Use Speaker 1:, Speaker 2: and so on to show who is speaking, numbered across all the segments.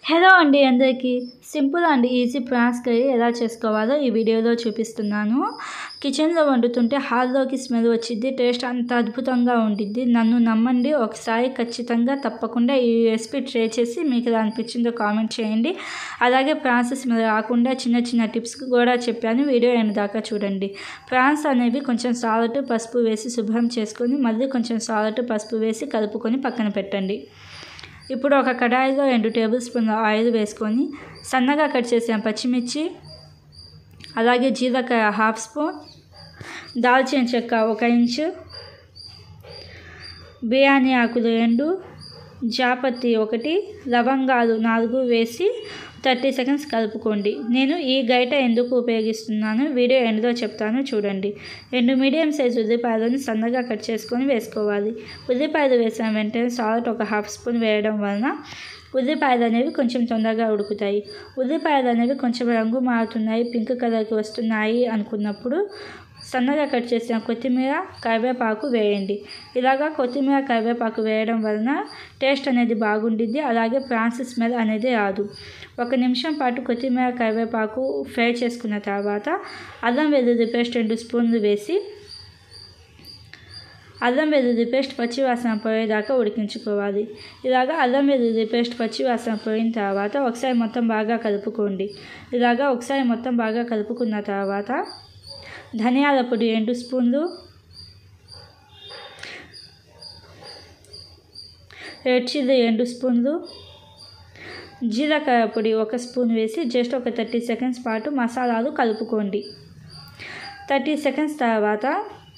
Speaker 1: hello అండి అందరికీ simple and easy prawns curry ఎలా చేసుకోవాలో ఈ వీడియోలో చూపిస్తున్నాను కిచెన్లో వండుతుంటే హాల్లోకి స్మెల్ వచ్చింది టేస్ట్ అంత అద్భుతంగా ఉండిద్ది నన్ను నమ్మండి ఒకసారి ఖచ్చితంగా తప్పకుండా ఈ రెసిపీ ట్రై చేసి మీకు ఎలా అనిపించిందో కామెంట్ చేయండి అలాగే ప్రాన్స్ స్మెల్ రాకుండా చిన్న చిన్న టిప్స్ కూడా చెప్పాను వీడియో ఎండ్ దాకా చూడండి ప్రాన్స్ అనేవి కొంచెం సాల్ట్ పసుపు వేసి శుభ్రం చేసుకొని మళ్ళీ కొంచెం సాల్ట్ పసుపు వేసి కలుపుకొని పక్కన పెట్టండి ఇప్పుడు ఒక కడాయిలో రెండు టేబుల్ స్పూన్ల ఆయిల్ వేసుకొని సన్నగా కట్ చేసిన పచ్చిమిర్చి అలాగే జీలకర్ర హాఫ్ స్పూన్ దాల్చిన చెక్క ఒక ఇంచు బిర్యానీ ఆకులు రెండు జాపత్తి ఒకటి లవంగాలు నాలుగు వేసి థర్టీ సెకండ్స్ కలుపుకోండి నేను ఈ గైట ఎందుకు ఉపయోగిస్తున్నాను వీడియో ఎండ్లో చెప్తాను చూడండి రెండు మీడియం సైజ్ ఉల్లిపాయలను సన్నగా కట్ చేసుకొని వేసుకోవాలి ఉల్లిపాయలు వేసిన వెంటనే సాల్ట్ ఒక హాఫ్ స్పూన్ వేయడం వలన ఉల్లిపాయలు అనేవి కొంచెం తొందరగా ఉడుకుతాయి ఉల్లిపాయలు అనేవి కొంచెం రంగు మారుతున్నాయి పింక్ కలర్కి వస్తున్నాయి అనుకున్నప్పుడు సన్నగా కట్ చేసిన కొత్తిమీర కరివేపాకు వేయండి ఇలాగా కొత్తిమీర కరివేపాకు వేయడం వలన టేస్ట్ అనేది బాగుండిద్ది అలాగే ప్రాన్స్ స్మెల్ అనేది రాదు ఒక నిమిషం పాటు కొత్తిమీర కరివేపాకు ఫ్రై చేసుకున్న తర్వాత అల్లం వెల్లుల్లి పేస్ట్ రెండు స్పూన్లు వేసి అల్లం వెల్లుల్లి పేస్ట్ పచ్చి వాసన పోయేదాకా ఉడికించుకోవాలి ఇలాగా అల్లం వెల్లుల్లి పేస్ట్ పచ్చి వాసన పోయిన తర్వాత ఒకసారి మొత్తం బాగా కలుపుకోండి ఇలాగా ఒకసారి మొత్తం బాగా కలుపుకున్న తర్వాత ధనియాల పొడి రెండు స్పూన్లు రెడ్ చిల్లీ రెండు స్పూన్లు జీలకర్ర పొడి ఒక స్పూన్ వేసి జస్ట్ ఒక థర్టీ సెకండ్స్ పాటు మసాలాలు కలుపుకోండి థర్టీ సెకండ్స్ తర్వాత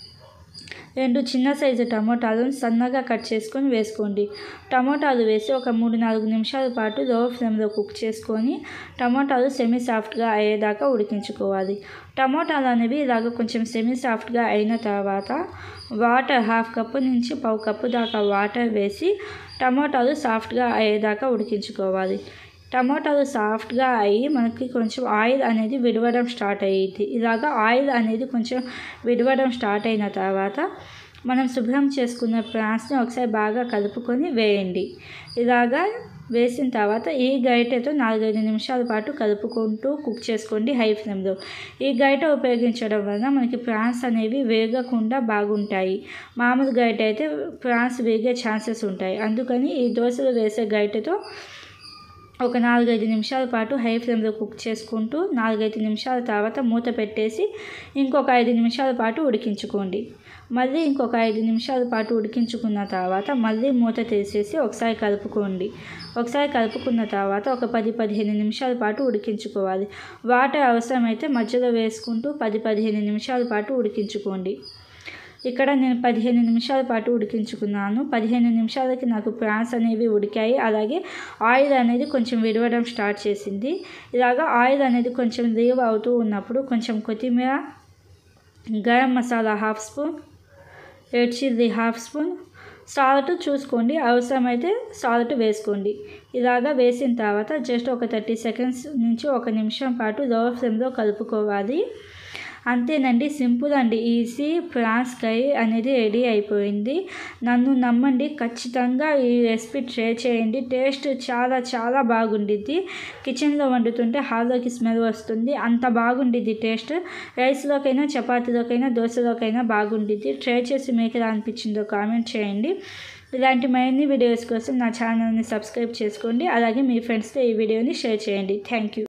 Speaker 1: రెండు చిన్న సైజు టమోటాలను సన్నగా కట్ చేసుకొని వేసుకోండి టమోటాలు వేసి ఒక మూడు నాలుగు నిమిషాల పాటు లో ఫ్లేమ్లో కుక్ చేసుకొని టమోటాలు సెమీ సాఫ్ట్గా అయ్యేదాకా ఉడికించుకోవాలి టమోటాలు అనేవి ఇలాగ కొంచెం సెమీ సాఫ్ట్గా అయిన తర్వాత వాటర్ హాఫ్ కప్పు నుంచి పావు కప్పు దాకా వాటర్ వేసి టమోటాలు సాఫ్ట్గా అయ్యేదాకా ఉడికించుకోవాలి టమాటాలు సాఫ్ట్గా అయ్యి మనకి కొంచెం ఆయిల్ అనేది విడవడం స్టార్ట్ అయ్యింది ఇలాగా ఆయిల్ అనేది కొంచెం విడవడం స్టార్ట్ అయిన తర్వాత మనం శుభ్రం చేసుకున్న ప్రాన్స్ని ఒకసారి బాగా కలుపుకొని వేయండి ఇలాగా వేసిన తర్వాత ఈ గరిటెతో నాలుగైదు నిమిషాల పాటు కలుపుకుంటూ కుక్ చేసుకోండి హై ఫ్లేమ్లో ఈ గరిట ఉపయోగించడం వలన మనకి ప్రాన్స్ అనేవి వేగకుండా బాగుంటాయి మామూలు గరిట అయితే ప్రాన్స్ వేగే ఛాన్సెస్ ఉంటాయి అందుకని ఈ దోశలు వేసే గరిటెతో ఒక నాలుగైదు నిమిషాల పాటు హై ఫ్లేమ్లో కుక్ చేసుకుంటూ నాలుగైదు నిమిషాల తర్వాత మూత పెట్టేసి ఇంకొక ఐదు నిమిషాల పాటు ఉడికించుకోండి మళ్ళీ ఇంకొక ఐదు నిమిషాల పాటు ఉడికించుకున్న తర్వాత మళ్ళీ మూత తీసేసి ఒకసారి కలుపుకోండి ఒకసారి కలుపుకున్న తర్వాత ఒక పది పదిహేను నిమిషాల పాటు ఉడికించుకోవాలి వాటర్ అవసరమైతే మధ్యలో వేసుకుంటూ పది పదిహేను నిమిషాల పాటు ఉడికించుకోండి ఇక్కడ నేను పదిహేను నిమిషాల పాటు ఉడికించుకున్నాను పదిహేను నిమిషాలకి నాకు ప్రాన్స్ అనేవి ఉడికాయి అలాగే ఆయిల్ అనేది కొంచెం విడవడం స్టార్ట్ చేసింది ఇలాగా ఆయిల్ అనేది కొంచెం లీవ్ అవుతూ ఉన్నప్పుడు కొంచెం కొత్తిమీర garam masala half spoon red chilli half spoon salt చూసుకోండి అవసరమైతే సాల్ట్ వేసుకోండి ఇలాగా వేసిన తర్వాత జస్ట్ ఒక థర్టీ సెకండ్స్ నుంచి ఒక నిమిషం పాటు లో ఫ్లేమ్లో కలుపుకోవాలి అంతేనండి సింపుల్ అండి ఈజీ ప్రాన్స్ కర్రీ అనేది రెడీ అయిపోయింది నన్ను నమ్మండి ఖచ్చితంగా ఈ రెసిపీ ట్రై చేయండి టేస్ట్ చాలా చాలా బాగుండిద్ది కిచెన్లో వండుతుంటే హాల్లోకి స్మెల్ వస్తుంది అంత బాగుండిద్ది టేస్ట్ రైస్లోకైనా చపాతీలోకైనా దోశలోకైనా బాగుండిద్ది ట్రై చేసి మీకు ఎలా అనిపించిందో కామెంట్ చేయండి ఇలాంటి మరిన్ని వీడియోస్ కోసం నా ఛానల్ని సబ్స్క్రైబ్ చేసుకోండి అలాగే మీ ఫ్రెండ్స్తో ఈ వీడియోని షేర్ చేయండి థ్యాంక్ యూ